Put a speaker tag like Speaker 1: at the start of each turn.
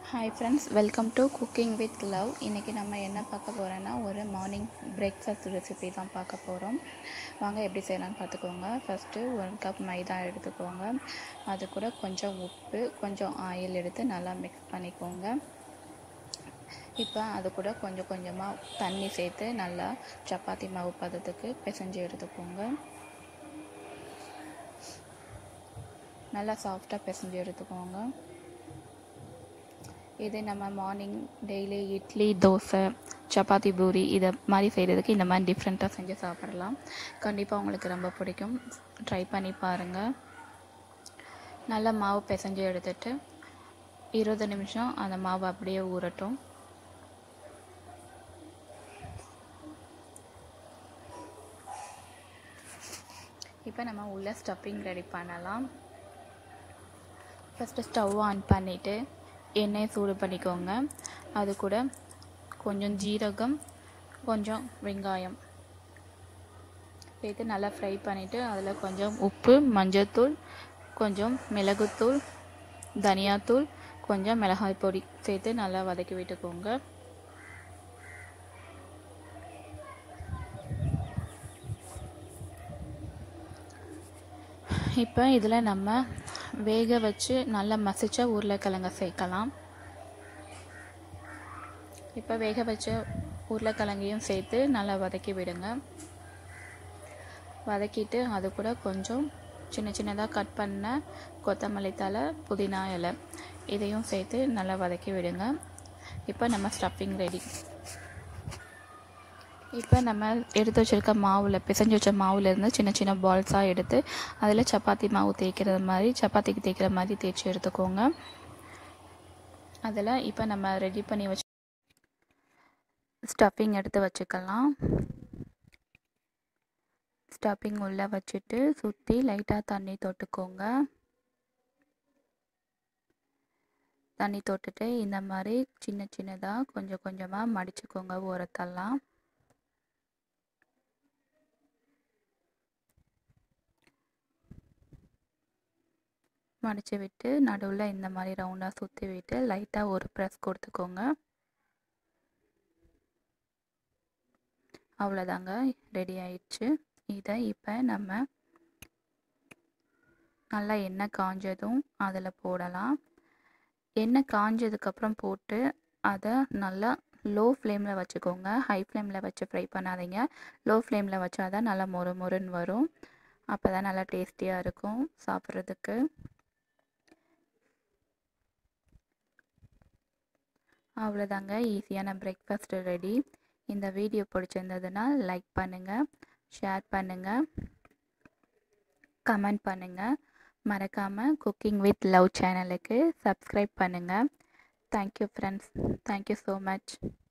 Speaker 1: hi friends welcome to cooking with love இன்றைக்கி நம்ம என்ன பார்க்க போகிறோன்னா ஒரு மார்னிங் பிரேக்ஃபாஸ்ட் ரெசிபி தான் பார்க்க போகிறோம் வாங்க எப்படி செய்யலாம்னு பார்த்துக்கோங்க ஃபஸ்ட்டு ஒரு கப் மைதா எடுத்துக்கோங்க அது கூட கொஞ்சம் உப்பு கொஞ்சம் ஆயில் எடுத்து நல்லா மிக்ஸ் பண்ணிக்கோங்க இப்போ அது கூட கொஞ்சம் கொஞ்சமாக தண்ணி சேர்த்து நல்லா சப்பாத்தி மாவு பதத்துக்கு பிசைஞ்சு எடுத்துக்கோங்க நல்லா சாஃப்டாக பிசைஞ்சு எடுத்துக்கோங்க இது நம்ம மார்னிங் டெய்லி இட்லி தோசை சப்பாத்தி பூரி இதை மாதிரி செய்கிறதுக்கு இந்த மாதிரி டிஃப்ரெண்ட்டாக செஞ்சு சாப்பிடலாம் கண்டிப்பாக உங்களுக்கு ரொம்ப பிடிக்கும் ட்ரை பண்ணி பாருங்கள் நல்லா மாவு பிசைஞ்சு எடுத்துட்டு இருபது நிமிஷம் அந்த மாவு அப்படியே ஊறட்டும் இப்போ நம்ம உள்ள ஸ்டஃபிங் ரெடி பண்ணலாம் ஃபஸ்ட்டு ஸ்டவ் ஆன் பண்ணிவிட்டு எண்ணெயை சூடு பண்ணிக்கோங்க அது கூட கொஞ்சம் ஜீரகம் கொஞ்சம் வெங்காயம் சேர்த்து நல்லா ஃப்ரை பண்ணிவிட்டு அதில் கொஞ்சம் உப்பு மஞ்சள்தூள் கொஞ்சம் மிளகுத்தூள் தனியாத்தூள் கொஞ்சம் மிளகாய் பொடி சேர்த்து நல்லா வதக்கி விட்டுக்கோங்க இப்போ இதில் நம்ம வேக வச்சு நல்லா மசிச்ச உருளைக்கிழங்க சேர்க்கலாம் இப்போ வேக வச்ச உருளைக்கிழங்கையும் சேர்த்து நல்லா வதக்கி விடுங்க வதக்கிட்டு அது கூட கொஞ்சம் சின்ன சின்னதாக கட் பண்ண கொத்தமல்லி தலை புதினா இலை இதையும் சேர்த்து நல்லா வதக்கி விடுங்க இப்போ நம்ம ஸ்டஃபிங் ரெடி இப்போ நம்ம எடுத்து வச்சுருக்க மாவில் பிசைஞ்சு வச்ச மாவுலேருந்து சின்ன சின்ன பால்ஸாக எடுத்து அதில் சப்பாத்தி மாவு தேய்க்கிறது மாதிரி சப்பாத்திக்கு தேய்க்கிற மாதிரி தேய்ச்சி எடுத்துக்கோங்க அதில் இப்போ நம்ம ரெடி பண்ணி வச்சு ஸ்டஃபிங் எடுத்து வச்சுக்கலாம் ஸ்டஃபிங் உள்ளே வச்சுட்டு சுற்றி லைட்டாக தண்ணி தொட்டுக்கோங்க தண்ணி தொட்டுட்டு இந்த மாதிரி சின்ன சின்னதாக கொஞ்சம் கொஞ்சமாக மடிச்சுக்கோங்க ஓரத்தெல்லாம் மடித்து விட்டு நடுவில் இந்த மாதிரி ரவுண்டாக சுற்றி விட்டு லைட்டாக ஒரு ப்ரெஸ் கொடுத்துக்கோங்க அவ்வளோதாங்க ரெடி ஆயிடுச்சு இதை இப்போ நம்ம நல்லா எண்ணெய் காஞ்சதும் அதில் போடலாம் எண்ணெய் காஞ்சதுக்கப்புறம் போட்டு அதை நல்லா லோ ஃப்ளேமில் வச்சுக்கோங்க ஹை ஃப்ளேமில் வச்சு ஃப்ரை பண்ணாதீங்க லோ ஃப்ளேமில் வச்சா தான் நல்லா மொறு மொறுன்னு வரும் அப்போ தான் நல்லா டேஸ்டியாக இருக்கும் சாப்பிட்றதுக்கு அவ்வளோதாங்க ஈஸியான பிரேக்ஃபாஸ்ட் ரெடி இந்த வீடியோ பிடிச்சிருந்ததுன்னா லைக் பண்ணுங்கள் ஷேர் பண்ணுங்கள் கமெண்ட் பண்ணுங்கள் மறக்காமல் குக்கிங் வித் லவ் சேனலுக்கு சப்ஸ்கிரைப் பண்ணுங்கள் thank you friends thank you so much